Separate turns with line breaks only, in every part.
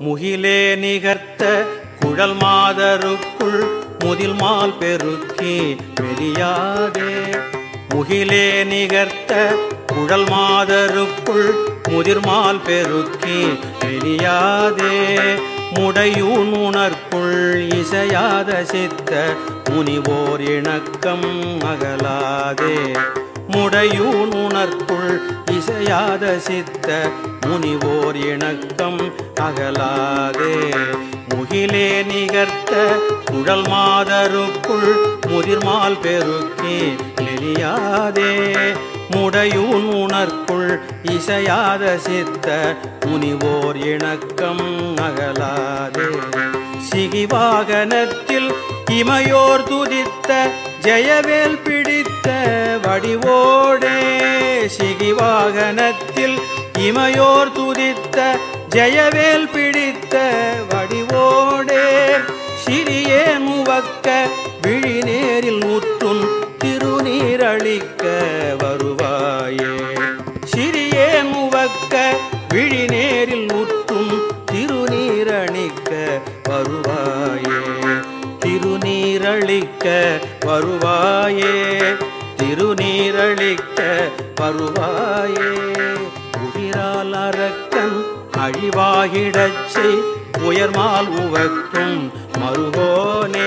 முகிலே நிகர்த்த குழல் மாதருக்குள் முதில் மால் பெருக்கி வெளியாதே முகிலே நிகர்த்த குழல் மாதருக்குள் முதிர்மால் பெருக்கி வெளியாதே முடையூன் உணர்க்குள் இசையாத சித்த முனிவோர் இணக்கம் அகலாதே முடையூன் உணர்க்குள் இசையாத சித்த முனிவோர் இணக்கம் அகலாதே முகிலே நிகர்த்த குழல் மாதருக்குள் முதிர்மால் பெருக்கி நெறியாதே முடையூன் உணர்க்குள் இசையாத சித்த முனிவோர் இணக்கம் அகலாதே சிகிவாகனத்தில் இமையோர் துதித்த ஜெயவேல் பிடித்த வடிவோடே சிகிவாகனத்தில் இமையோர் துதித்த ஜெயவேல் பிடித்த வடிவோடே சிறியே முவக்க விழிநேரில் ஊற்றும் திருநீரளிக்க வருவாயே சிறியே முவக்க விழிநேரில் ஊற்றும் திருநீரணிக்க வருவாயே திருநீரளிக்க வருவாயே திருநீரளிக்க வருவாயே உயிரால் அரக்கன் அழிவாகிடச் செய் உயர்மால் உவக்கும் மருகோனே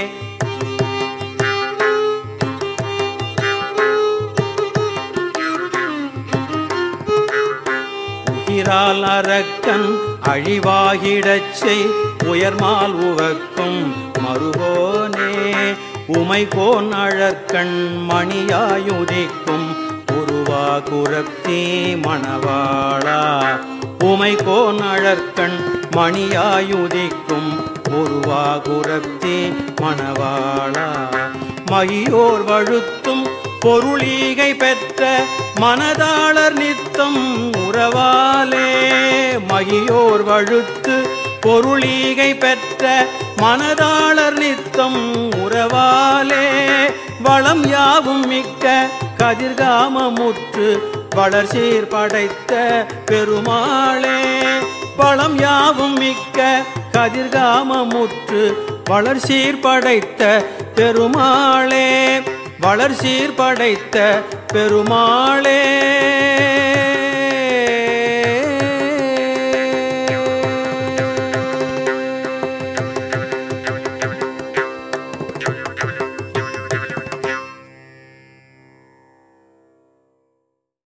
உயிரால் அரக்கன் அழிவாகிடச் செய் உயர்மால் உவக்கும் மருகோனே உமைகோன் அழற்கண் மணியாயுதிக்கும் உருவா குரப்தி மணவாளா உமைகோன் அழற்கண் மணியாயுதிக்கும் உருவா குரப்தி மணவாளா மகியோர் வழுத்தும் பொருளீகை பெற்ற மனதாளர் நித்தம் உறவாலே மகியோர் வழுத்து பொருளீகை பெற்ற மனதாளர் நித்தம் உறவாலே வளம் யாவும் மிக்க கதிர்காமமுற்று வளர்சீர் படைத்த பெருமாளே வளம் யாவும் மிக்க கதிர்காமமுற்று வளர்சீர் படைத்த பெருமாளே வளர்சீர் படைத்த பெருமாளே